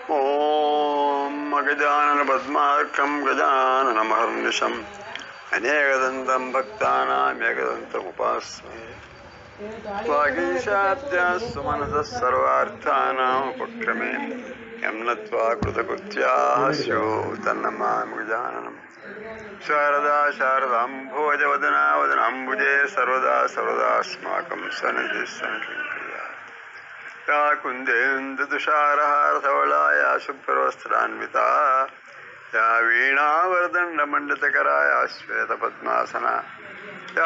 ॐ गजाननपद्मार्कं गजाननमहर्निशम् अनेकदन्तं भक्तानामेकदन्तमुपास्महे वागीशाद्यास्तु मनसः सर्वार्थानाम् उपक्रमे यं नत्वा कृतकृत्याः स्युः तन्नमामि गजाननम् शारदा शारदाम्भोजवदना वदनाम्बुजे सर्वदा सर्वदास्माकं सन्निधिः सन्निधिः या कुन्देन्दुतुषारहारधवला या शुभ्रवस्त्रान्विता या वीणावरदण्डमण्डितकरा या श्वेतपद्मासना या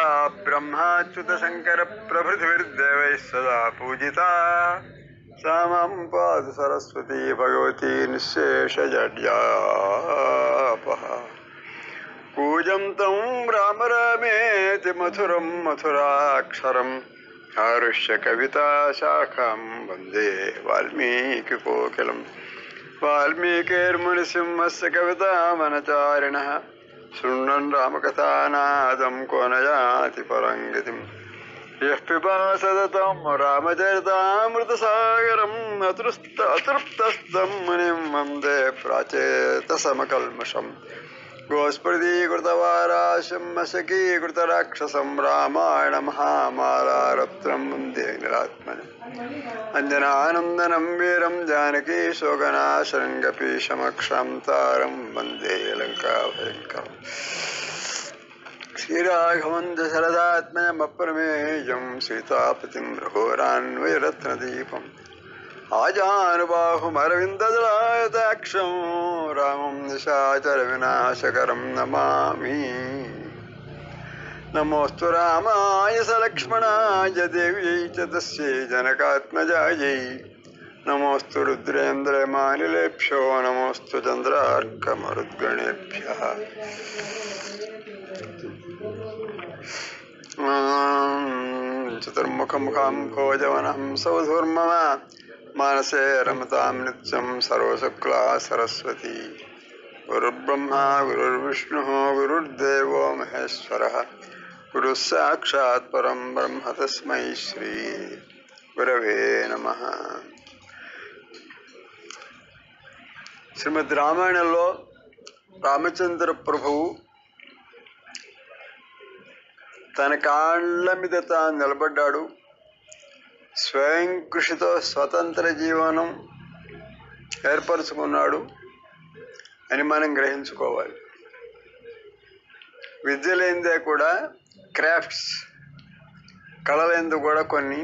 ब्रह्माच्युतशङ्करप्रभृतिभिर्देवैः सदा पूजिता सा मां पातु सरस्वती भगवती निःशेषजड्यापः पूजं तं राम रामेति मधुरं मथुराक्षरम् आरुष्य कविता शाखां वन्दे वाल्मीकिकोकिलम् वाल्मीकिर्मुनिसिंहस्य कवितामनचारिणः शृण्वन् रामकथानादं को न याति परं गतिम् यः पिपासदतं रामचरितामृतसागरम् अतृस्त अतृप्तस्तं मुनिं वन्दे प्राचेतसमकल्मषम् गोस्पृदीकृतवाराशं मशकीकृतराक्षसं रामायणमहामालारत्नं वन्दे निरात्मने अञ्जनानन्दनं वीरं जानकी शोकनाशरङ्गपीशमक्षं तारं वन्दे लङ्काभयङ्करम् श्रीराघवं दशरथात्मयमप्रमेयं सीतापतिं रघोरान्वयरत्नदीपम् आजानुबाहुमरविन्ददलायताक्षं रामं निशाचरविनाशकरं नमामि नमोऽस्तु रामाय सलक्ष्मणाय देव्यै च तस्यै जनकात्मजायै नमोऽस्तु रुद्रेन्द्रमानिलेभ्यो नमोऽस्तु चन्द्रार्कमरुद्गणेभ्यः चतुर्मुखमुखं भोजवनं सौधुर्मम मानसे रमतां नित्यं सर्वशुक्ला सरस्वती गुरुर्ब्रह्मा गुरुर्विष्णुः गुरुर्देवो महेश्वरः गुरुः साक्षात् परं ब्रह्म तस्मै श्री गुरवे नमः శ్రీమద్ రామాయణంలో రామచంద్ర ప్రభువు తన కాళ్ళ మీద తాను నిలబడ్డాడు స్వయం కృషితో స్వతంత్ర జీవనం ఏర్పరచుకున్నాడు అని మనం గ్రహించుకోవాలి విద్యలేందే కూడా క్రాఫ్ట్స్ కళలేందు కూడా కొన్ని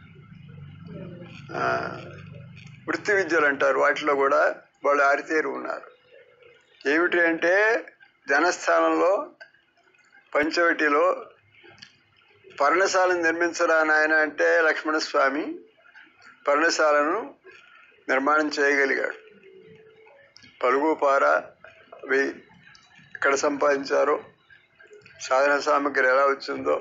ఆ, వృత్తి విద్యలు అంటారు వాటిలో కూడా వాళ్ళు ఆరితేరి ఉన్నారు ఏమిటి అంటే జనస్థానంలో పంచవటిలో పర్ణశాలను నిర్మించరా నాయన అంటే లక్ష్మణస్వామి పర్ణశాలను నిర్మాణం చేయగలిగాడు పలుగు పార అవి ఎక్కడ సంపాదించారో సాధన సామగ్రి ఎలా వచ్చిందో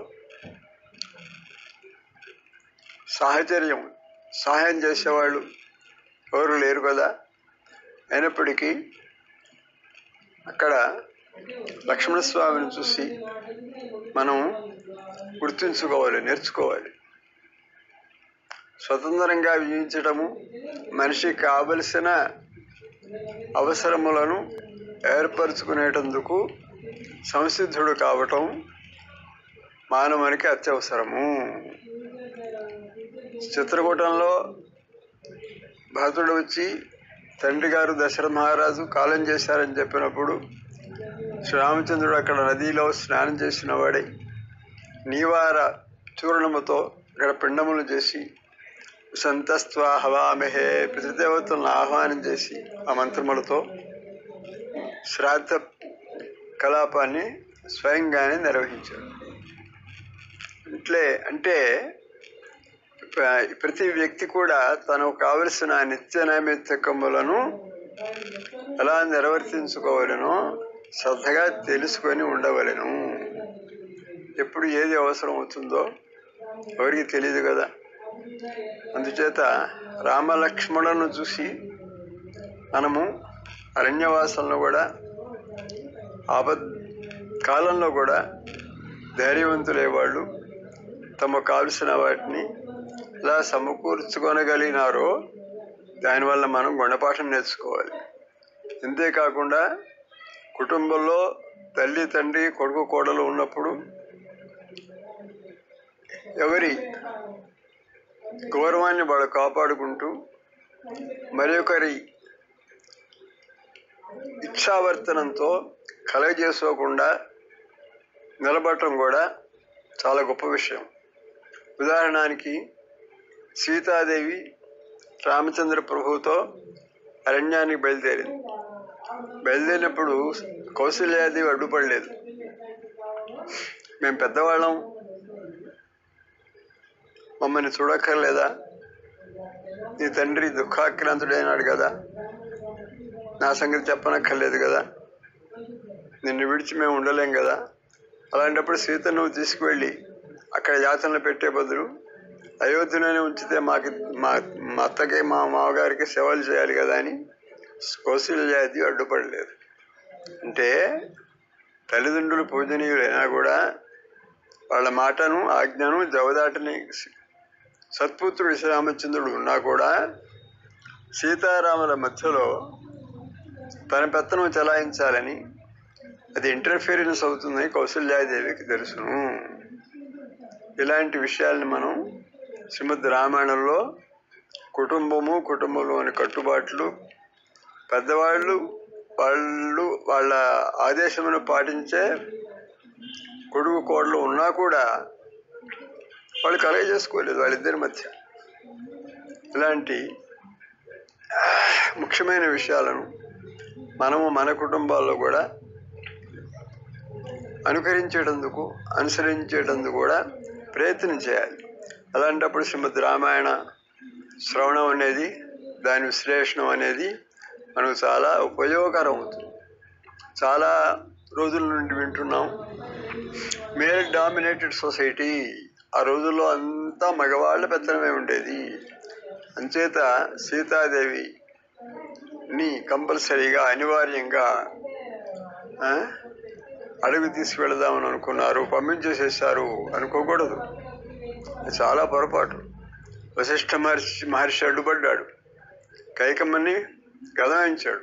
సాహచర్యం సహాయం చేసేవాళ్ళు ఎవరు లేరు కదా అయినప్పటికీ అక్కడ లక్ష్మణస్వామిని చూసి మనం గుర్తుంచుకోవాలి నేర్చుకోవాలి స్వతంత్రంగా జీవించటము మనిషికి కావలసిన అవసరములను ఏర్పరచుకునేటందుకు సంసిద్ధుడు కావటం మానవునికి అత్యవసరము చిత్రకూటంలో భరతుడు వచ్చి తండ్రి గారు దశరథ మహారాజు కాలం చేశారని చెప్పినప్పుడు శ్రీరామచంద్రుడు అక్కడ నదిలో స్నానం చేసిన వాడై నీవార చూర్ణముతో అక్కడ పిండములు చేసి సంతస్త్వ హవామహే పితృదేవతలను ఆహ్వానం చేసి ఆ మంత్రములతో శ్రాద్ధ కలాపాన్ని స్వయంగానే నిర్వహించాడు అట్లే అంటే ప్ర- ప్రతి వ్యక్తి కూడా తనకు కావలసిన నిత్య నైమిత్తికములను ఎలా నిర్వర్తించుకోవలనో శ్రద్ధగా తెలుసుకొని ఉండవలెను ఎప్పుడు ఏది అవసరం అవుతుందో ఎవరికి తెలియదు కదా అందుచేత రామలక్ష్మణులను చూసి మనము అరణ్యవాసంలో కూడా ఆపద్ కాలంలో కూడా ధైర్యవంతులే వాళ్ళు తమకు కావలసిన వాటిని ఎలా సమకూర్చుకొనగలిగినారో దానివల్ల మనం గుణపాఠం నేర్చుకోవాలి అంతేకాకుండా కుటుంబంలో తల్లి తండ్రి కొడుకు కోడలు ఉన్నప్పుడు ఎవరి గౌరవాన్ని వాళ్ళు కాపాడుకుంటూ మరి ఒకరి ఇచ్ఛావర్తనంతో కలగజేసుకోకుండా నిలబడటం కూడా చాలా గొప్ప విషయం ఉదాహరణకి సీతాదేవి రామచంద్ర ప్రభువుతో అరణ్యానికి బయలుదేరింది బయలుదేరినప్పుడు కౌశల్యాదేవి అడ్డుపడలేదు మేము పెద్దవాళ్ళం మమ్మల్ని చూడక్కర్లేదా నీ తండ్రి దుఃఖాక్రాంతుడైనాడు కదా నా సంగతి చెప్పనక్కర్లేదు కదా నిన్ను విడిచి మేము ఉండలేం కదా అలాంటప్పుడు సీత నువ్వు తీసుకువెళ్ళి అక్కడ యాతనలు పెట్టే బదులు అయోధ్యలోనే ఉంచితే మాకు మా మా అత్తకి మా మామగారికి సేవలు చేయాలి కదా అని కౌశల్యాది అడ్డుపడలేదు అంటే తల్లిదండ్రులు పూజనీయులైనా కూడా వాళ్ళ మాటను ఆజ్ఞను జవదాటని సత్పుత్రుడు శ్రీరామచంద్రుడు ఉన్నా కూడా సీతారాముల మధ్యలో తన పెత్తనం చలాయించాలని అది ఇంటర్ఫీరెన్స్ అవుతుందని కౌశల్యాదేవికి తెలుసును ఇలాంటి విషయాల్ని మనం శ్రీమద్ రామాయణంలో కుటుంబము కుటుంబంలోని కట్టుబాట్లు పెద్దవాళ్ళు వాళ్ళు వాళ్ళ ఆదేశమును పాటించే కొడుకు కోడలు ఉన్నా కూడా వాళ్ళు కలగ చేసుకోలేదు వాళ్ళిద్దరి మధ్య ఇలాంటి ముఖ్యమైన విషయాలను మనము మన కుటుంబాల్లో కూడా అనుకరించేటందుకు అనుసరించేటందుకు కూడా ప్రయత్నం చేయాలి అలాంటప్పుడు శ్రీమద్ రామాయణ శ్రవణం అనేది దాని విశ్లేషణం అనేది మనకు చాలా ఉపయోగకరం అవుతుంది చాలా రోజుల నుండి వింటున్నాం మేల్ డామినేటెడ్ సొసైటీ ఆ రోజుల్లో అంతా మగవాళ్ళ పెత్తనమే ఉండేది అంచేత సీతాదేవి ని కంపల్సరీగా అనివార్యంగా ఆ, అడవి తీసుకువెళదామని అనుకున్నారు పంపించేసేసారు అనుకోకూడదు అది చాలా పొరపాటు వశిష్ఠ మహర్షి మహర్షి అడ్డుపడ్డాడు కైకమ్మని గదవించాడు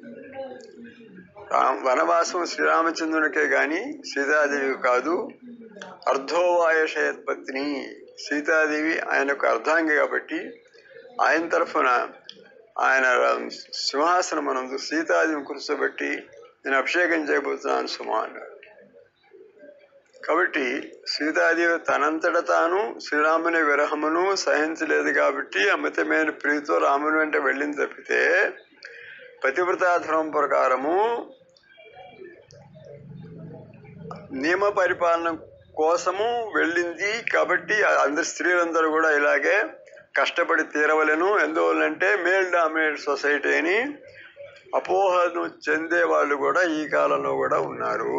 రామ వనవాసం శ్రీరామచంద్రునికే గాని సీతాదేవి కాదు అర్ధోవాయషయత్పత్ని సీతాదేవి ఆయనకు అర్ధాంగి కాబట్టి ఆయన తరఫున ఆయన సింహాసనమనందు సీతాదేవిని కూర్చోబెట్టి నేను అభిషేకం చేయబోతున్నాను సుమా అన్నాడు కాబట్టి సీతాదేవి తనంతట తాను శ్రీరాముని విరహమును సహించలేదు కాబట్టి అమితమైన ప్రీతితో రాముని వెంట వెళ్ళింది తప్పితే పతివ్రతాధర్మం ప్రకారము నియమ పరిపాలన కోసము వెళ్ళింది కాబట్టి అందరి స్త్రీలందరూ కూడా ఇలాగే కష్టపడి తీరవలను ఎందువల్లంటే మేల్ డామినేట్ సొసైటీ అని అపోహను చెందే వాళ్ళు కూడా ఈ కాలంలో కూడా ఉన్నారు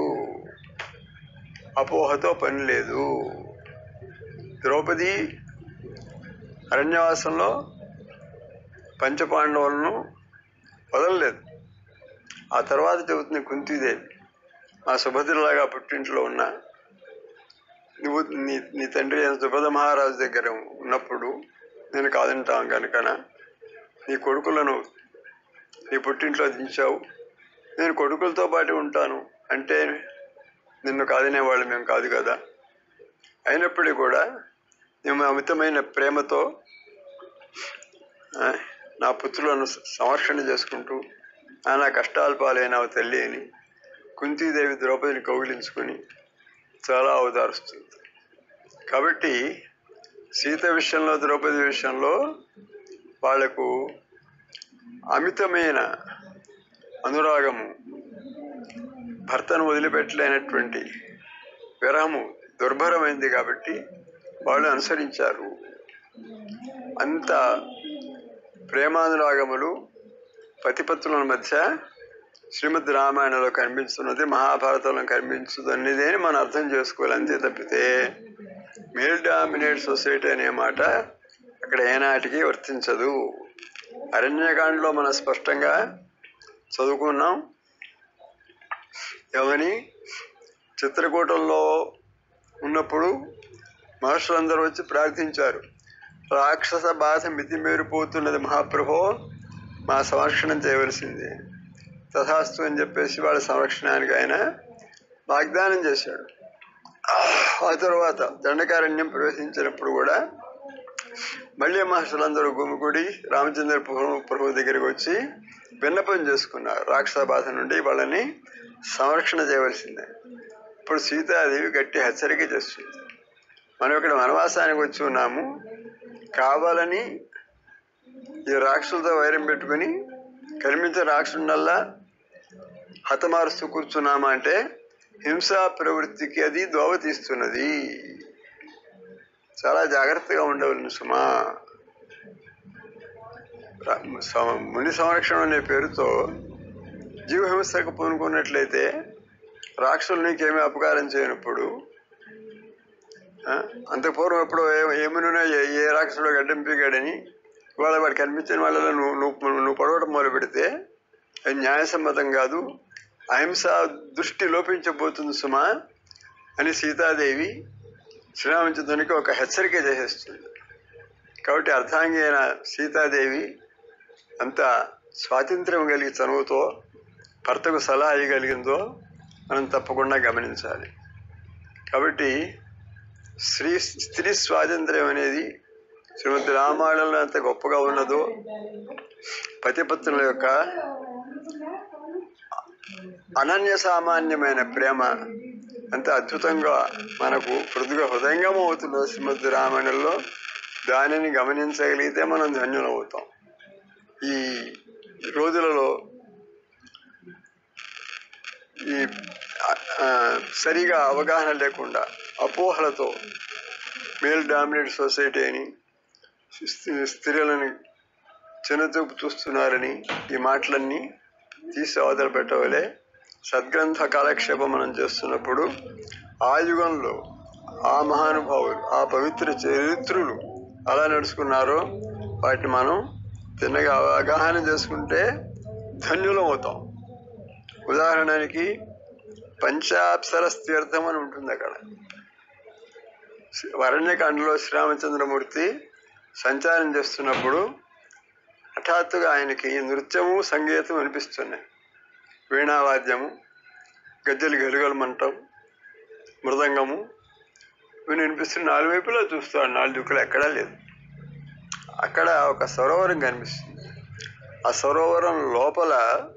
అపోహతో పని లేదు ద్రౌపది అరణ్యవాసంలో పంచపాండవులను వదలలేదు ఆ తర్వాత చెబుతుంది కుంతీదేవి మా సుభద్రలాగా పుట్టింట్లో ఉన్న నువ్వు నీ నీ తండ్రి అయిన సుభద మహారాజు దగ్గర ఉన్నప్పుడు నేను కాదంటాం కనుకన నీ కొడుకులను నీ పుట్టింట్లో దించావు నేను కొడుకులతో పాటు ఉంటాను అంటే నిన్ను కాదనేవాళ్ళు మేము కాదు కదా అయినప్పటికీ కూడా మేము అమితమైన ప్రేమతో ఆ, నా పుత్రులను సంరక్షణ చేసుకుంటూ నానా కష్టాలు పాలైన తల్లి అని కుంతీదేవి ద్రౌపదిని కౌగిలించుకొని చాలా అవతారుస్తుంది కాబట్టి సీత విషయంలో ద్రౌపది విషయంలో వాళ్లకు అమితమైన అనురాగము భర్తను వదిలిపెట్టలేనటువంటి విరహము దుర్భరమైంది కాబట్టి వాళ్ళు అనుసరించారు అంత ప్రేమానురాగములు పతిపత్రుల మధ్య శ్రీమద్ రామాయణంలో కనిపిస్తున్నది మహాభారతంలో కనిపించుతున్నది అని మనం అర్థం చేసుకోవాలి అంతే తప్పితే మేల్ డామినేట్ సొసైటీ అనే మాట అక్కడ ఏనాటికి వర్తించదు అరణ్యకాండలో మనం స్పష్టంగా చదువుకున్నాం ఏమని చిత్రకూటంలో ఉన్నప్పుడు మహర్షులందరూ వచ్చి ప్రార్థించారు రాక్షస బాధ మితిమీరిపోతున్నది మహాప్రభో మా సంరక్షణం చేయవలసింది తథాస్తు అని చెప్పేసి వాళ్ళ సంరక్షణానికి ఆయన వాగ్దానం చేశాడు ఆ తర్వాత దండకారణ్యం ప్రవేశించినప్పుడు కూడా మళ్ళీ మహర్షులందరూ గుమికూడి రామచంద్ర ప్రభు ప్రభు దగ్గరికి వచ్చి విన్నపం చేసుకున్నారు రాక్షస బాధ నుండి వాళ్ళని సంరక్షణ చేయవలసిందే ఇప్పుడు సీతాదేవి గట్టి హెచ్చరిక చేస్తుంది మనం ఇక్కడ వనవాసానికి వచ్చి ఉన్నాము కావాలని ఈ రాక్షసులతో వైరం పెట్టుకుని కనిపించే రాక్షసునల్లా హతమారుస్తూ కూర్చున్నామా అంటే హింసా ప్రవృత్తికి అది దోవ తీస్తున్నది చాలా జాగ్రత్తగా ఉండవలను సుమా రా- సమ- ముని సంరక్షణ అనే పేరుతో జీవహింసకు పూనుకున్నట్లయితే రాక్షసులు నీకేమీ అపకారం చేయనప్పుడు ఆ, అంత పూర్వం ఎప్పుడో ఏ- ఏమనున్నా ఏ ఏ రాక్షసుడు గడ్డం పీకాడని ఇవాళ వాడు కనిపించిన వాళ్ళలో నువ్వు నువ్వు నువ్వు పడవడం మొదలు పెడితే అది న్యాయసమ్మతం కాదు అహింస దృష్టి లోపించబోతుంది సుమా అని సీతాదేవి శ్రీరామచంద్రునికి ఒక హెచ్చరిక చేసేస్తుంది కాబట్టి అర్ధాంగి అయిన సీతాదేవి అంత స్వాతంత్ర్యం కలిగి చనువుతో భర్తకు సలహా ఇవ్వగలిగిందో మనం తప్పకుండా గమనించాలి కాబట్టి స్త్రీ స్త్రీ స్వాతంత్ర్యం అనేది శ్రీమతి రామాయణంలో ఎంత గొప్పగా ఉన్నదో పతిపత్నుల యొక్క అనన్య సామాన్యమైన ప్రేమ అంత అద్భుతంగా మనకు హృదయ హృదయంగం అవుతుందో శ్రీమతి రామాయణంలో దానిని గమనించగలిగితే మనం ధన్యులవుతాం ఈ రోజులలో ఈ ఆ, సరిగా అవగాహన లేకుండా అపోహలతో మేల్ డామినేట్ సొసైటీ అని స్త్రీ- స్త్రీలను చిన్నచూపు చూస్తున్నారని ఈ మాటలన్నీ తీసి అవతల పెట్టవలే సద్గ్రంథ కాలక్షేపం మనం చేస్తున్నప్పుడు ఆ యుగంలో ఆ మహానుభావులు ఆ పవిత్ర చరిత్రులు అలా నడుచుకున్నారో వాటిని మనం తిన్నగా అవగాహన చేసుకుంటే ధన్యులం అవుతాం ఉదాహరణకి పంచాప్సర తీర్థం అని ఉంటుంది అక్కడ వరణ్యకాండలో శ్రీరామచంద్రమూర్తి సంచారం చేస్తున్నప్పుడు హఠాత్తుగా ఆయనకి నృత్యము సంగీతం వినిపిస్తున్నాయి వీణావాద్యము గజ్జలు గలుగలమంటం మృదంగము ఇవి వినిపిస్తున్న నాలుగు వైపులా చూస్తాడు నాలుగు దిక్కులు ఎక్కడా లేదు అక్కడ ఒక సరోవరం కనిపిస్తుంది ఆ సరోవరం లోపల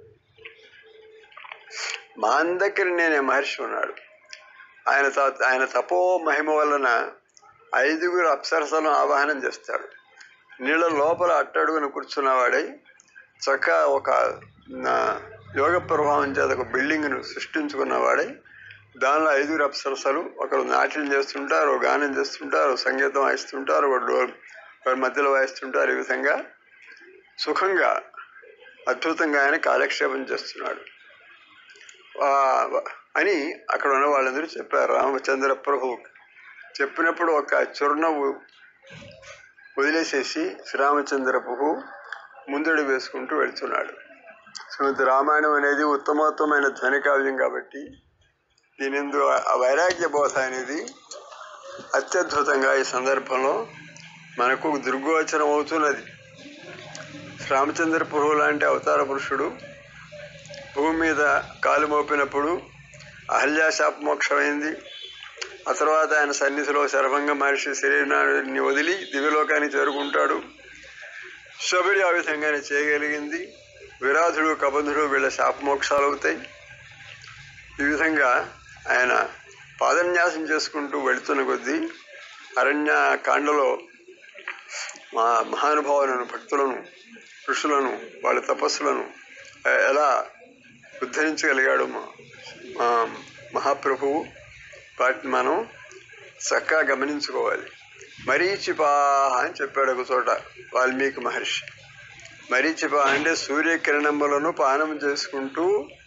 మాందకిరిని అనే మహర్షి ఉన్నాడు ఆయన త- ఆయన తపో మహిమ వలన ఐదుగురు అప్సరసలను ఆవాహనం చేస్తాడు నీళ్ళ లోపల అట్టడుగున కూర్చున్నవాడై చక్క ఒక నా, యోగ ప్రభావం చేత ఒక బిల్డింగ్ను సృష్టించుకున్నవాడై దానిలో ఐదుగురు అప్సరసలు ఒకరు నాట్యం చేస్తుంటారు ఒక గానం చేస్తుంటారు సంగీతం వాయిస్తుంటారు ఒక డోల్ ఒకరు మధ్యలో వాయిస్తుంటారు ఈ విధంగా సుఖంగా అద్భుతంగా ఆయన కాలక్షేపం చేస్తున్నాడు ఆ, అని అక్కడ ఉన్న వాళ్ళందరూ చెప్పారు రామచంద్ర ప్రభు చెప్పినప్పుడు ఒక చిరునవ్వు వదిలేసేసి శ్రీరామచంద్ర ప్రభు ముందడి వేసుకుంటూ వెళ్తున్నాడు శ్రీమతి రామాయణం అనేది ఉత్తమోత్తమైన ధ్వని కావ్యం కాబట్టి దీనిందు ఆ వైరాగ్య బోధ అనేది అత్యద్భుతంగా ఈ సందర్భంలో మనకు దుర్గోచరం అవుతున్నది రామచంద్ర ప్రభు లాంటి అవతార పురుషుడు భూమి మీద కాలు మోపినప్పుడు అహల్యా శాపమోక్షమైంది ఆ తర్వాత ఆయన సన్నిధిలో శరభంగ మహర్షి శరీరాన్ని వదిలి దివ్యలోకానికి చేరుకుంటాడు శబరి ఆ విధంగానే చేయగలిగింది విరాధుడు కబంధుడు వీళ్ళ శాపమోక్షాలు అవుతాయి ఈ విధంగా ఆయన పాదన్యాసం చేసుకుంటూ వెళుతున్న కొద్దీ అరణ్య కాండలో మా మహానుభావులను భక్తులను ఋషులను వాళ్ళ తపస్సులను ఆ, ఎలా ఉద్ధరించగలిగాడు మా మా మహాప్రభువు వాటిని మనం చక్కగా గమనించుకోవాలి మరీచిపాహ అని చెప్పాడు ఒక చోట వాల్మీకి మహర్షి మరీచిపా అంటే సూర్యకిరణములను పానం చేసుకుంటూ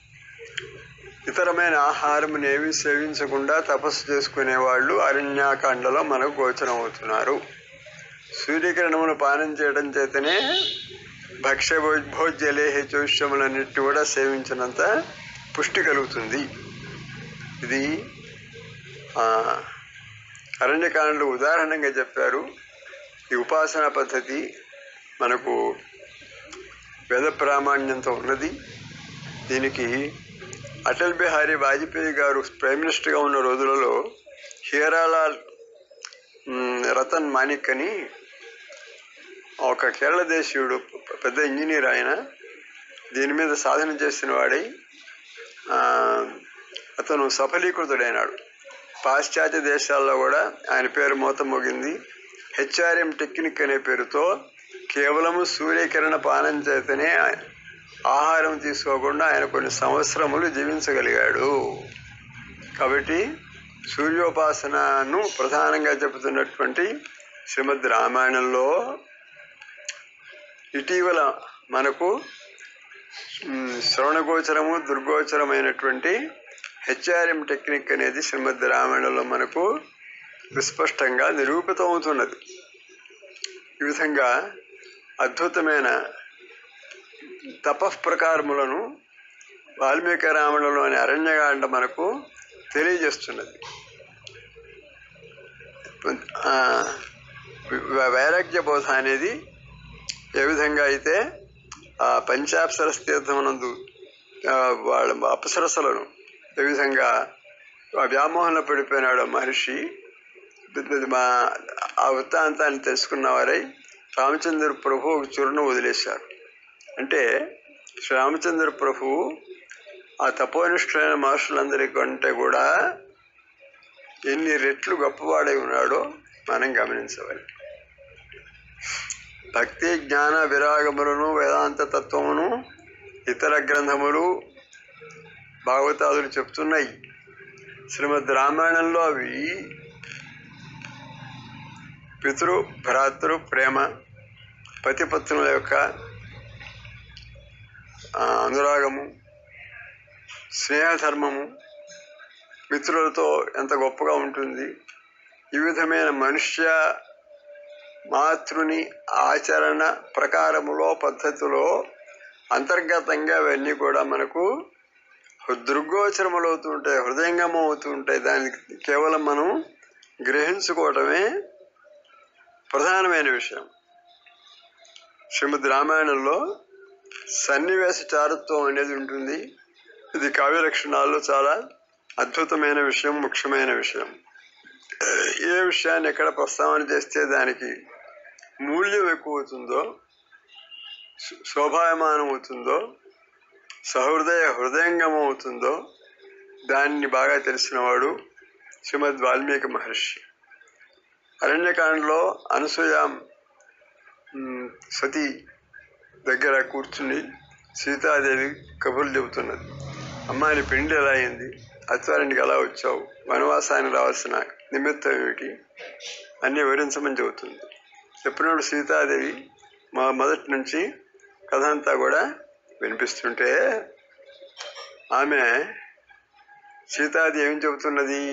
ఇతరమైన ఆహారం ఏమి సేవించకుండా తపస్సు చేసుకునే వాళ్ళు అరణ్యాకాండలో మనకు గోచరం అవుతున్నారు సూర్యకిరణములు పానం చేయడం చేతనే భక్ష్య భోజ్యలేహ చౌష్యములన్నిటి కూడా సేవించినంత పుష్టి కలుగుతుంది ఇది ఆ, అరణ్యకాండలు ఉదాహరణంగా చెప్పారు ఈ ఉపాసనా పద్ధతి మనకు వేద ప్రామాణ్యంతో ఉన్నది దీనికి అటల్ బిహారీ వాజ్పేయి గారు ప్రైమ్ మినిస్టర్గా ఉన్న రోజులలో హీరాలాల్ మ్, రతన్ మాణిక్ అని ఒక కేరళ దేశీయుడు పెద్ద ఇంజనీర్ ఆయన దీని మీద సాధన చేసిన వాడై ఆ, అతను సఫలీకృతుడైనాడు పాశ్చాత్య దేశాల్లో కూడా ఆయన పేరు మోత మోగింది హెచ్ఆర్ఎం టెక్నిక్ అనే పేరుతో కేవలము సూర్యకిరణ పానం చేతనే ఆయన ఆహారం తీసుకోకుండా ఆయన కొన్ని సంవత్సరములు జీవించగలిగాడు కాబట్టి సూర్యోపాసనను ప్రధానంగా చెబుతున్నటువంటి శ్రీమద్ రామాయణంలో ఇటీవల మనకు మ్, శ్రవణగోచరము దుర్గోచరమైనటువంటి హెచ్ఆర్ఎం టెక్నిక్ అనేది శ్రీమద్ రామాయణంలో మనకు విస్పష్టంగా నిరూపితమవుతున్నది ఈ విధంగా అద్భుతమైన తపఃప్రకారములను వాల్మీకి రామాయణంలోని అరణ్యకాండ మనకు తెలియజేస్తున్నది ఆ, వై- వైరాగ్య బోధ అనేది ఏ విధంగా అయితే ఆ పంచాప్సరస్ తీర్థమునందు ఆ, వాళ్ళ అప్సరసలను ఏ విధంగా ఆ వ్యామోహంలో పడిపోయినాడు మహర్షి ఇది మా ఆ వృత్తాంతాన్ని తెలుసుకున్న వారై రామచంద్ర ప్రభు ఒక చురును వదిలేశారు అంటే శ్రీ రామచంద్ర ప్రభువు ఆ తపోనిష్ఠులైన మహర్షులందరికంటే కూడా ఎన్ని రెట్లు గొప్పవాడై ఉన్నాడో మనం గమనించవాలి భక్తి జ్ఞాన విరాగములను వేదాంత తత్వమును ఇతర గ్రంథములు భాగవతాదులు చెప్తున్నాయి శ్రీమద్ రామాయణంలో అవి పితృ భ్రాతృ ప్రేమ పతిపత్నుల యొక్క ఆ, అనురాగము స్నేహధర్మము మిత్రులతో ఎంత గొప్పగా ఉంటుంది ఈ విధమైన మనుష్య మాతృని ఆచరణ ప్రకారములో పద్ధతిలో అంతర్గతంగా అవన్నీ కూడా మనకు దృగ్గోచరములు అవుతూ ఉంటాయి హృదయంగము అవుతూ ఉంటాయి దానికి కేవలం మనం గ్రహించుకోవటమే ప్రధానమైన విషయం శ్రీమద్ రామాయణంలో సన్నివేశ చారుత్వం అనేది ఉంటుంది ఇది కావ్య లక్షణాల్లో చాలా అద్భుతమైన విషయం ముఖ్యమైన విషయం ఏ విషయాన్ని ఎక్కడ ప్రస్తావన చేస్తే దానికి మూల్యం ఎక్కువ అవుతుందో శో- శోభాయమానం అవుతుందో సహృదయ హృదయంగం అవుతుందో దాన్ని బాగా తెలిసినవాడు శ్రీమద్ వాల్మీకి మహర్షి అరణ్యకాండలో అనసూయ మ్, సతీ దగ్గర కూర్చుని సీతాదేవి కబుర్లు చెబుతున్నది అమ్మాయిని పెండి ఎలా అయింది అత్వారింటికి ఎలా వచ్చావు వనవాసానికి రావాల్సిన నిమిత్తం ఏమిటి అన్నీ వివరించమని చెబుతుంది చెప్పినప్పుడు సీతాదేవి మా మొదటి నుంచి కథ అంతా కూడా వినిపిస్తుంటే ఆమె సీతాదేవి ఏం చెబుతున్నది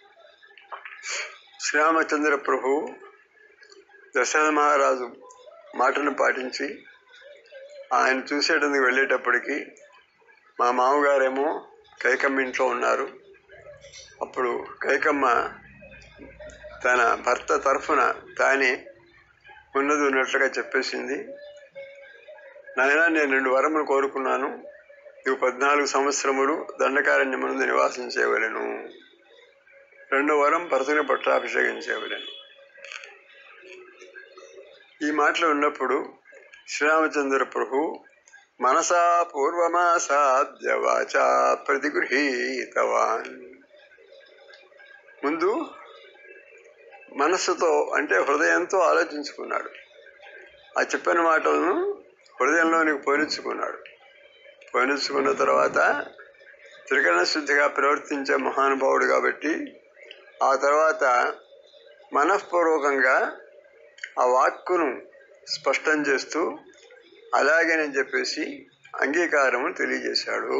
శ్రీరామచంద్ర ప్రభు దశరథ మహారాజు మాటను పాటించి ఆయన చూసేటందుకు వెళ్ళేటప్పటికి మా మామగారేమో కైకమ్మ ఇంట్లో ఉన్నారు అప్పుడు కైకమ్మ తన భర్త తరఫున తానే ఉన్నది ఉన్నట్లుగా చెప్పేసింది నాయన నేను రెండు వరములు కోరుకున్నాను నువ్వు పద్నాలుగు సంవత్సరములు దండకారణ్యమునందు నివాసం చేయవలెను రెండో వరం భరతుని పట్టాభిషేకం చేయవలెను ఈ మాటలు ఉన్నప్పుడు శ్రీరామచంద్ర ప్రభు మనసా పూర్వమాసాద్య వాచా ప్రతిగృహీతవాన్ ముందు మనస్సుతో అంటే హృదయంతో ఆలోచించుకున్నాడు ఆ చెప్పిన మాటలను హృదయంలోనికి పోనిచ్చుకున్నాడు పోనిచ్చుకున్న తర్వాత త్రికరణ శుద్ధిగా ప్రవర్తించే మహానుభావుడు కాబట్టి ఆ తర్వాత మనఃపూర్వకంగా ఆ వాక్కును స్పష్టం చేస్తూ అలాగేనని చెప్పేసి అంగీకారము తెలియజేశాడు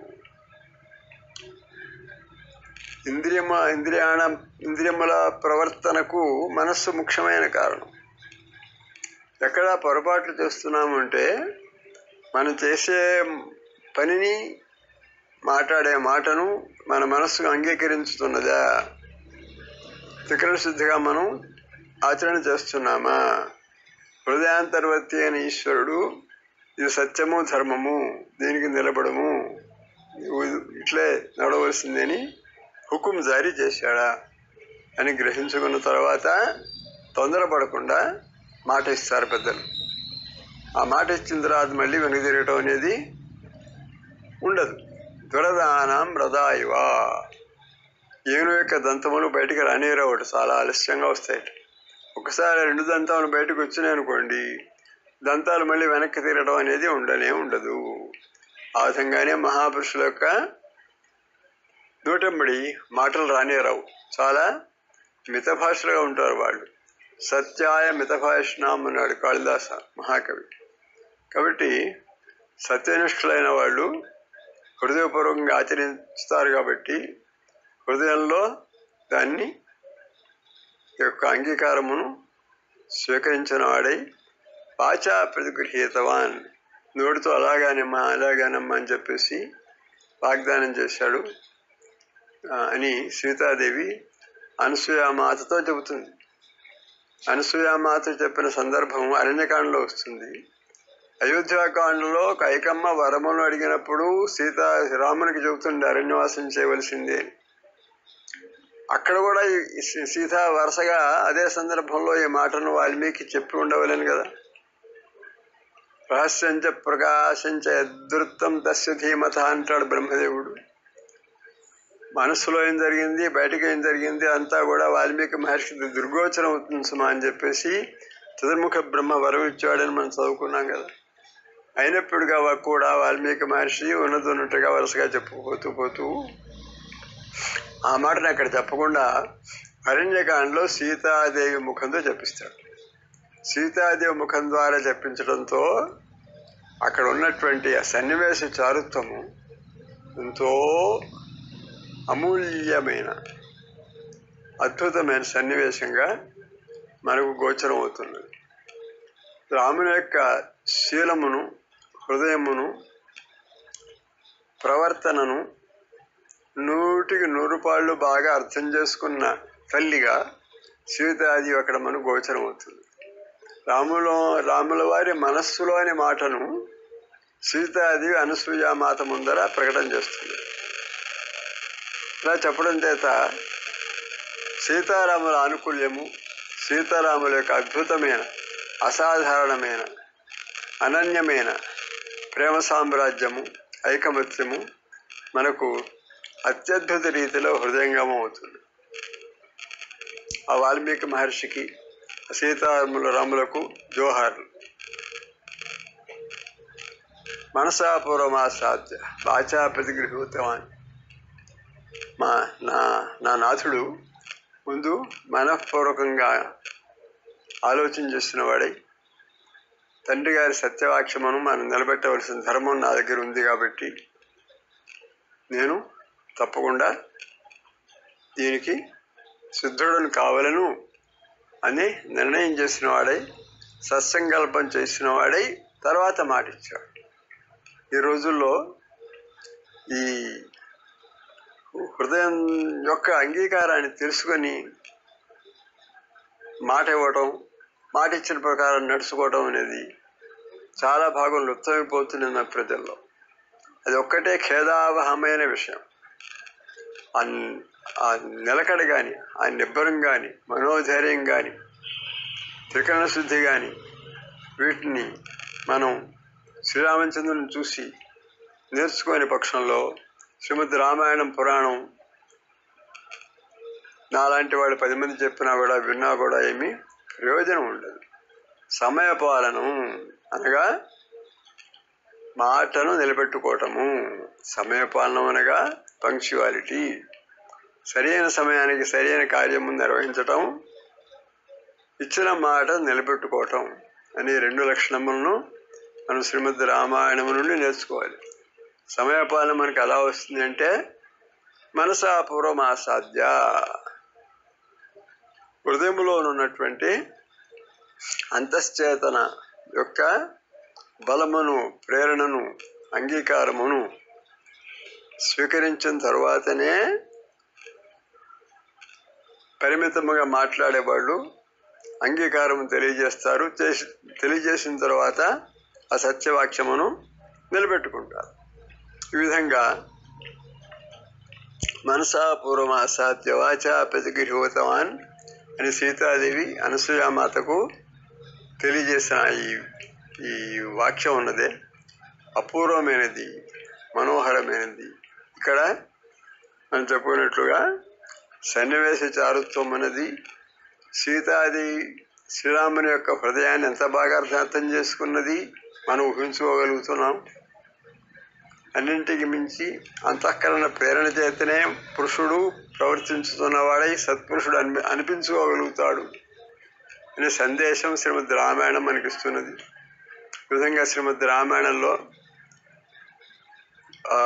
ఇంద్రియమ ఇంద్రియాణ ఇంద్రియముల ప్రవర్తనకు మనస్సు ముఖ్యమైన కారణం ఎక్కడ పొరపాట్లు చేస్తున్నాము అంటే మనం చేసే పనిని మాట్లాడే మాటను మన మనస్సుకు అంగీకరించుతున్నదా త్రికరణ శుద్ధిగా మనం ఆచరణ చేస్తున్నామా హృదయాంతర్వర్తి అయిన ఈశ్వరుడు ఇది సత్యము ధర్మము దీనికి నిలబడము నువ్వు ఇట్లే నడవలసిందని హుకుం జారీ చేశాడా అని గ్రహించుకున్న తర్వాత తొందరపడకుండా మాట ఇస్తారు పెద్దలు ఆ మాట ఇచ్చిన తర్వాత మళ్ళీ వెనక్కి తిరగటం అనేది ఉండదు దురదానం రదాయివా ఏను యొక్క దంతములు బయటికి రానిరావడు చాలా ఆలస్యంగా వస్తాయి ఒకసారి రెండు దంతాలు బయటకు వచ్చినాయి అనుకోండి దంతాలు మళ్ళీ వెనక్కి తిరగడం అనేది ఉండనే ఉండదు ఆ విధంగానే మహాపురుషుల యొక్క నూటంబడి మాటలు రానేరావు చాలా మితభాషలుగా ఉంటారు వాళ్ళు సత్యాయ మితభాషణం అన్నాడు కాళిదాస మహాకవి కాబట్టి సత్యనిష్ఠులైన వాళ్ళు హృదయపూర్వకంగా ఆచరిస్తారు కాబట్టి హృదయంలో దాన్ని యొక్క అంగీకారమును స్వీకరించిన వాడై పాచా ప్రతిగృహీతవాన్ నోటితో అలాగానమ్మా అలాగానమ్మా అని చెప్పేసి వాగ్దానం చేశాడు ఆ, అని సీతాదేవి అనసూయామాతతో చెబుతుంది అనసూయామాత చెప్పిన సందర్భం అరణ్యకాండలో వస్తుంది అయోధ్యాకాండలో కైకమ్మ వరమును అడిగినప్పుడు సీత రామునికి చెబుతుంది అరణ్యవాసం చేయవలసిందే అని అక్కడ కూడా ఈ ఈ సీ- సీత వరుసగా అదే సందర్భంలో ఈ మాటను వాల్మీకి చెప్పి ఉండవలేను కదా రహస్యంచ ప్రకాశంచ యదృత్తం తస్య ధీమత అంటాడు బ్రహ్మదేవుడు మనస్సులో ఏం జరిగింది బయటకు ఏం జరిగింది అంతా కూడా వాల్మీకి మహర్షికి దుర్గోచరం అవుతుంది సుమా అని చెప్పేసి చతుర్ముఖ బ్రహ్మ వరం ఇచ్చాడని మనం చదువుకున్నాం కదా అయినప్పుడుగా వా- కూడా వాల్మీకి మహర్షి ఉన్నది ఉన్నట్టుగా వరుసగా చెప్పుకోతూ పోతూ ఆ మాటను అక్కడ చెప్పకుండా అరణ్యకాండలో సీతాదేవి ముఖంతో చెప్పిస్తాడు సీతాదేవి ముఖం ద్వారా చెప్పించడంతో అక్కడ ఉన్నటువంటి ఆ సన్నివేశ చారుత్వము ఎంతో అమూల్యమైన అద్భుతమైన సన్నివేశంగా మనకు గోచరం అవుతున్నది రాముని యొక్క శీలమును హృదయమును ప్రవర్తనను నూటికి నూరు పాళ్ళు బాగా అర్థం చేసుకున్న తల్లిగా సీతాది అక్కడ మనకు గోచరం అవుతుంది రాములో రాముల వారి మనస్సులోని మాటను సీతాది అనసూయ మాత ముందర ప్రకటన చేస్తుంది ఇలా చెప్పడం చేత సీతారాముల ఆనుకూల్యము సీతారాముల యొక్క అద్భుతమైన అసాధారణమైన అనన్యమైన ప్రేమ సామ్రాజ్యము ఐకమత్యము మనకు అత్యద్భుత రీతిలో హృదయంగమం అవుతుంది ఆ వాల్మీకి మహర్షికి సీతారాముల రాములకు జోహార్లు మనసాపూర్వమాసాధ్య వాచా ప్రతిగృహీతవాన్ మా నా నా నాథుడు ముందు మనఃపూర్వకంగా ఆలోచన చేస్తున్న వాడై తండ్రి గారి సత్యవాక్యమును మనం నిలబెట్టవలసిన ధర్మం నా దగ్గర ఉంది కాబట్టి నేను తప్పకుండా దీనికి సిద్ధుడను కావలను అని నిర్ణయం చేసిన వాడై సత్సంకల్పం చేసిన వాడై తర్వాత మాట ఇచ్చాడు ఈ రోజుల్లో ఈ హృదయం యొక్క అంగీకారాన్ని తెలుసుకొని మాట ఇవ్వటం మాట ఇచ్చిన ప్రకారం నడుచుకోవటం అనేది చాలా భాగం లుప్తమైపోతుంది నా ప్రజల్లో అది ఒక్కటే ఖేదావహమైన విషయం ఆ న్- ఆ నిలకడ కానీ ఆ నిబ్బరం కానీ మనోధైర్యం కానీ త్రికరణ శుద్ధి కానీ వీటిని మనం శ్రీరామచంద్రుని చూసి నేర్చుకోని పక్షంలో శ్రీమద్ రామాయణం పురాణం నాలాంటి వాళ్ళు పది మంది చెప్పినా కూడా విన్నా కూడా ఏమీ ప్రయోజనం ఉండదు సమయపాలనం అనగా మాటను నిలబెట్టుకోవటము సమయపాలనం అనగా పంక్చువాలిటీ సరైన సమయానికి సరైన కార్యము నిర్వహించటం ఇచ్చిన మాట నిలబెట్టుకోవటం అనే రెండు లక్షణములను మనం శ్రీమద్ రామాయణము నుండి నేర్చుకోవాలి సమయపాలన మనకు ఎలా వస్తుంది అంటే మనసాపూర్వం ఆసాధ్య హృదయంలో ఉన్నటువంటి అంతశ్చేతన యొక్క బలమును ప్రేరణను అంగీకారమును స్వీకరించిన తర్వాతనే పరిమితముగా మాట్లాడేవాళ్ళు అంగీకారం తెలియజేస్తారు చేసి తెలియజేసిన తర్వాత ఆ సత్యవాక్యమును నిలబెట్టుకుంటారు ఈ విధంగా మనసా పూర్వమాసాద్య వాచ ప్రతిగృహోతవాన్ అని సీతాదేవి అనసూయామాతకు తెలియజేసిన ఈ ఈ వాక్యం ఉన్నదే అపూర్వమైనది మనోహరమైనది ఇక్కడ మనం చెప్పుకున్నట్లుగా సన్నివేశ చారుత్వం అన్నది సీతాది శ్రీరాముని యొక్క హృదయాన్ని ఎంత బాగా అర్థం చేసుకున్నది మనం ఊహించుకోగలుగుతున్నాం అన్నింటికి మించి అంతఃకరణ ప్రేరణ చేతనే పురుషుడు ప్రవర్తించుతున్నవాడై సత్పురుషుడు అని అనిపించుకోగలుగుతాడు అనే సందేశం శ్రీమద్ రామాయణం మనకిస్తున్నది ఈ విధంగా శ్రీమద్ రామాయణంలో ఆ,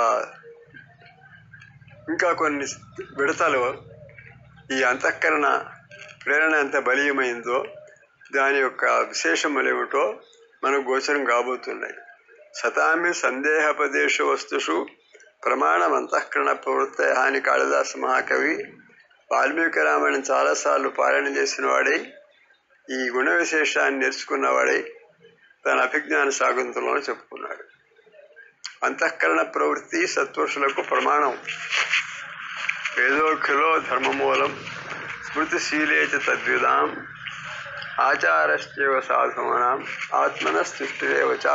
ఇంకా కొన్ని విడతలు ఈ అంతఃకరణ ప్రేరణ ఎంత బలీయమైందో దాని యొక్క విశేషములు ఏమిటో మనకు గోచరం కాబోతున్నాయి సతామి సందేహపదేశ వస్తుషు ప్రమాణం అంతఃకరణ ప్రవృత్త హాని కాళిదాస మహాకవి వాల్మీకి రామాయణం చాలాసార్లు పారాయణ చేసిన వాడై ఈ గుణ విశేషాన్ని నేర్చుకున్నవాడై తన అభిజ్ఞాన సాగుంతంలో చెప్పుకున్నాడు అంతఃకరణ ప్రవృత్తి సత్పురుషులకు ప్రమాణం వేదోఖిలో ధర్మమూలం స్మృతిశీలే చ తద్విదాం ఆచారశ్చేవ సాధుమనాం ఆత్మనస్తుష్టిరేవ చ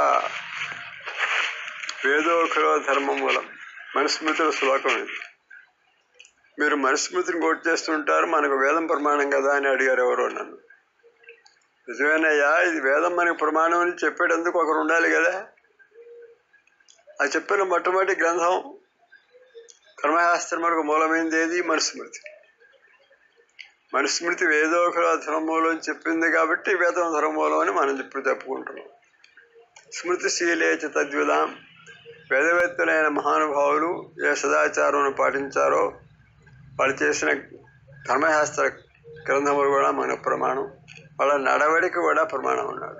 వేదోఖిలో ధర్మమూలం మనుస్మృతుల శ్లోకం ఇది మీరు మనుస్మృతిని కోట్ చేస్తుంటారు మనకు వేదం ప్రమాణం కదా అని అడిగారు ఎవరో నన్ను నిజమేనయ్యా ఇది వేదం మనకు ప్రమాణం అని చెప్పేటందుకు ఒకరు ఉండాలి కదా ఆ చెప్పిన మొట్టమొదటి గ్రంథం ధర్మశాస్త్రములకు మూలమైనది ఏది మనుస్మృతి మనుస్మృతి వేదోఖల ధర్మమూలం అని చెప్పింది కాబట్టి వేదం ధర్మమూలం అని మనం ఇప్పుడు చెప్పుకుంటున్నాం స్మృతిశీలే చ తద్విదాం వేదవేత్తలైన మహానుభావులు ఏ సదాచారం పాటించారో వాళ్ళు చేసిన ధర్మశాస్త్ర గ్రంథములు కూడా మన ప్రమాణం వాళ్ళ నడవడిక కూడా ప్రమాణం ఉన్నాడు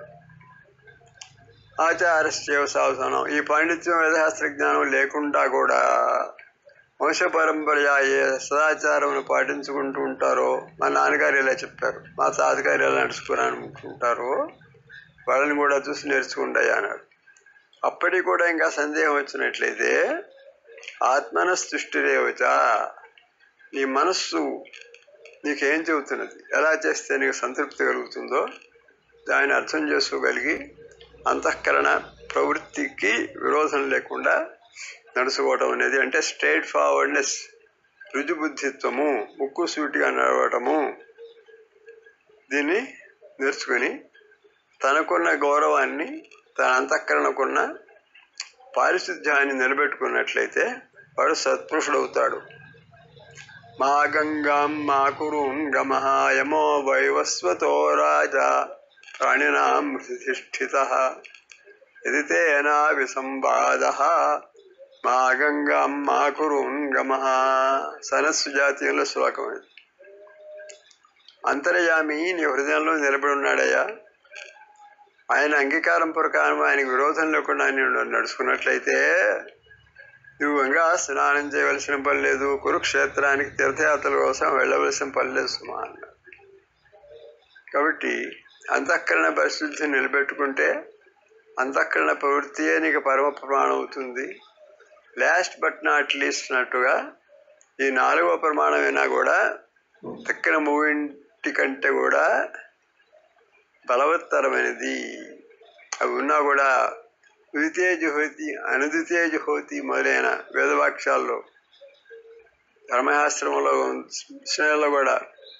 ఆచారశ్చేవ సావధానం ఈ పాండిత్యం వేదశాస్త్ర జ్ఞానం లేకుండా కూడా వంశ పరంపర ఏ సదాచారమును పాటించుకుంటూ ఉంటారో మా నాన్నగారు ఇలా చెప్పారు మా తాతగారు ఎలా నడుచుకున్నానుకుంటారో వాళ్ళని కూడా చూసి నేర్చుకుంటాయి అన్నాడు అప్పటికి కూడా ఇంకా సందేహం వచ్చినట్లయితే ఆత్మన సృష్టిరేవచ నీ మనస్సు నీకేం చెబుతున్నది ఎలా చేస్తే నీకు సంతృప్తి కలుగుతుందో దాన్ని అర్థం చేసుకోగలిగి అంతఃకరణ ప్రవృత్తికి విరోధం లేకుండా నడుచుకోవటం అనేది అంటే స్ట్రైట్ ఫార్వర్డ్నెస్ రుజుబుద్ధిత్వము ముక్కు సూటిగా నడవటము దీన్ని నేర్చుకుని తనకున్న గౌరవాన్ని తన అంతఃకరణకున్న పారిశుద్ధ్యాన్ని నిలబెట్టుకున్నట్లయితే వాడు సత్పురుషుడవుతాడు మా గంగాం మా కురుం గమహాయమో వైవస్వతో రాజా ప్రాణినాం హృతిష్ఠిత ఇది తేనా విసంవాద మా గంగాం మా కురుం గమహ సనస్సు జాతీయంలో శ్లోకం ఇది అంతర్యామి నీ హృదయంలో నిలబడి ఉన్నాడయ్యా ఆయన అంగీకారం ప్రకారం ఆయనకు విరోధం లేకుండా నేను నడుచుకున్నట్లయితే నువ్వు ఇంకా స్నానం చేయవలసిన పని లేదు కురుక్షేత్రానికి తీర్థయాత్రల కోసం వెళ్ళవలసిన పని లేదు సుమా అన్నాడు కాబట్టి అంతఃకరణ పరిశుద్ధిని నిలబెట్టుకుంటే అంతఃకరణ ప్రవృత్తియే నీకు పరమ ప్రమాణం అవుతుంది లాస్ట్ బట్ నాట్ లీస్ట్ అన్నట్టుగా ఈ నాలుగవ ప్రమాణమైనా కూడా దక్కిన మూడింటి కంటే కూడా బలవత్తరమైనది అవి ఉన్నా కూడా ద్వితీయ జుహోతి అనుద్వితీయ జుహోతి మొదలైన వేదవాక్యాల్లో ధర్మశాస్త్రంలో విషయాల్లో కూడా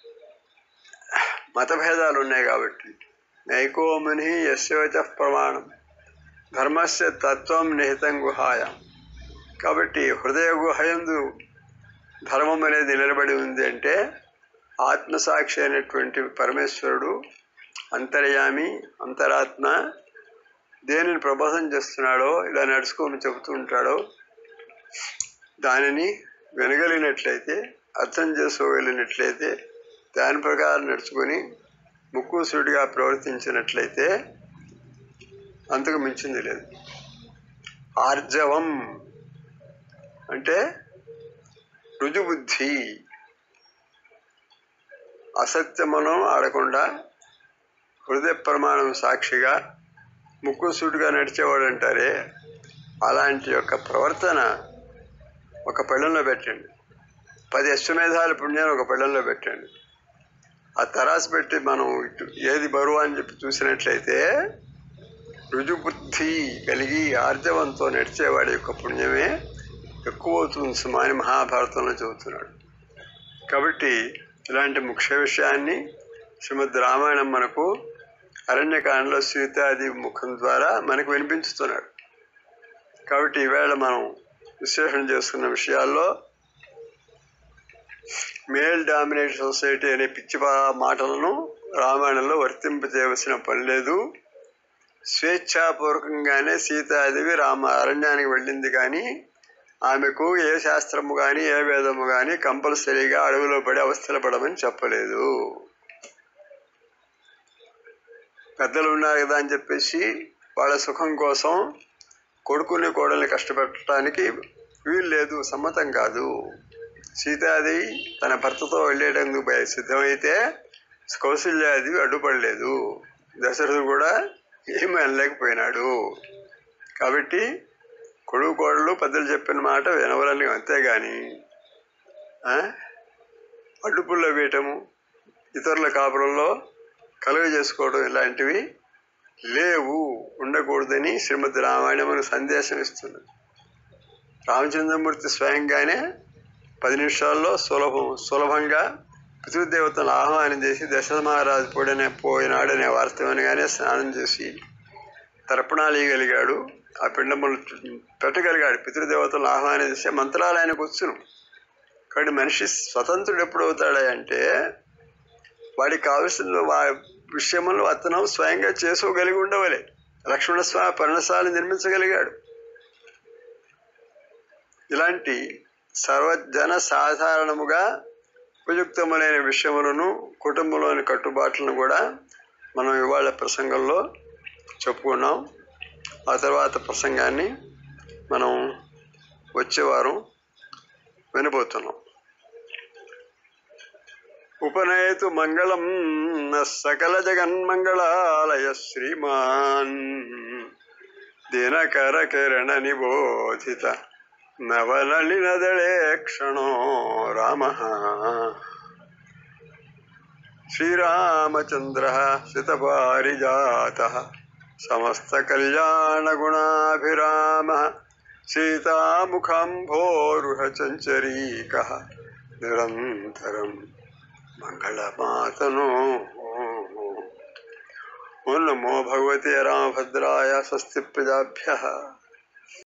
మతభేదాలు ఉన్నాయి కాబట్టి నైకోముని యశోచ ప్రమాణం ధర్మస్య తత్వం నిహితం గుహాయ కాబట్టి హృదయ గుహయందు ధర్మం అనేది నిలబడి ఉంది అంటే ఆత్మసాక్షి అయినటువంటి పరమేశ్వరుడు అంతర్యామి అంతరాత్మ దేనిని ప్రబోధం చేస్తున్నాడో ఇలా నడుచుకోమని చెబుతూ ఉంటాడో దానిని వినగలిగినట్లయితే అర్థం చేసుకోగలిగినట్లయితే దాని ప్రకారం నడుచుకొని ముక్కు సూటిగా ప్రవర్తించినట్లయితే అంతకు మించింది లేదు ఆర్జవం అంటే రుజుబుద్ధి అసత్యమును ఆడకుండా హృదయ ప్రమాణం సాక్షిగా ముక్కు సూటుగా నడిచేవాడు అంటారే అలాంటి యొక్క ప్రవర్తన ఒక పళ్ళెంలో పెట్టండి పది అశ్వమేధాల పుణ్యాన్ని ఒక పళ్ళెంలో పెట్టండి ఆ తరాసు పెట్టి మనం ఇటు ఏది బరువు అని చెప్పి చూసినట్లయితే రుజుబుద్ధి కలిగి ఆర్జవంతో నడిచేవాడి యొక్క పుణ్యమే ఎక్కువ అవుతుంది సుమా అని మహాభారతంలో చెబుతున్నాడు కాబట్టి ఇలాంటి ముఖ్య విషయాన్ని శ్రీమద్ రామాయణం మనకు అరణ్యకాండలో సీతాది ముఖం ద్వారా మనకు వినిపించుతున్నాడు కాబట్టి ఈవేళ మనం విశ్లేషణ చేసుకున్న విషయాల్లో మేల్ డామినేట్ సొసైటీ అనే పిచ్చి పా- మాటలను రామాయణంలో వర్తింపజేయవలసిన పని లేదు స్వేచ్ఛాపూర్వకంగానే సీతాదేవి రామ అరణ్యానికి వెళ్ళింది కానీ ఆమెకు ఏ శాస్త్రము కానీ ఏ వేదము కానీ కంపల్సరీగా అడవిలో పడి అవస్థలు పడమని చెప్పలేదు పెద్దలు ఉన్నారు కదా అని చెప్పేసి వాళ్ళ సుఖం కోసం కొడుకుని కోడల్ని కష్టపెట్టడానికి వీలు లేదు సమ్మతం కాదు సీతాదేవి తన భర్తతో వెళ్ళేటందుకు బయ- సిద్ధమైతే కౌశల్యాదేవి అడ్డుపడలేదు దశరథుడు కూడా ఏమీ అనలేకపోయినాడు కాబట్టి కొడుకు కోడలు పెద్దలు చెప్పిన మాట వినవలని అంతేగాని ఆ, అడ్డుపుల్లో వేయటము ఇతరుల కాపురంలో కలుగ చేసుకోవడం ఇలాంటివి లేవు ఉండకూడదని శ్రీమద్ రామాయణం సందేశం ఇస్తున్నది రామచంద్రమూర్తి స్వయంగానే పది నిమిషాల్లో సులభం సులభంగా పితృదేవతలను ఆహ్వానం చేసి దశరథ మహారాజు పోడనే పోయినాడనే వార్త వినగానే స్నానం చేసి తర్పణాలు ఇవ్వగలిగాడు ఆ పిండములు పెట్టగలిగాడు పితృదేవతలను ఆహ్వానం చేసే మంత్రాలు ఆయనకు వచ్చును కాబట్టి మనిషి స్వతంత్రుడు ఎప్పుడు అవుతాడా అంటే వాడికి కావలసిన వా విషయములు అతను స్వయంగా చేసుకోగలిగి ఉండవలే లక్ష్మణ స్వామి పర్ణశాలను నిర్మించగలిగాడు ఇలాంటి సర్వజన సాధారణముగా ఉపయుక్తములైన విషయములను కుటుంబంలోని కట్టుబాట్లను కూడా మనం ఇవాళ ప్రసంగంలో చెప్పుకున్నాం ఆ తర్వాత ప్రసంగాన్ని మనం వచ్చేవారం వినబోతున్నాం ఉపనయతు మంగళం న సకల జగన్మంగళాలయ శ్రీమాన్ దినకర కిరణ నిబోధిత నవనలినదళే క్షణో రామ శ్రీరామచంద్ర శితపారిజాత సమస్త కళ్యాణ గుణాభిరామ సీతాముఖంభోరుహ చంచరీక నిరంతరం మంగళమాతను ఓం నమో భగవతే రామభద్రాయ స్వస్తి ప్రజాభ్య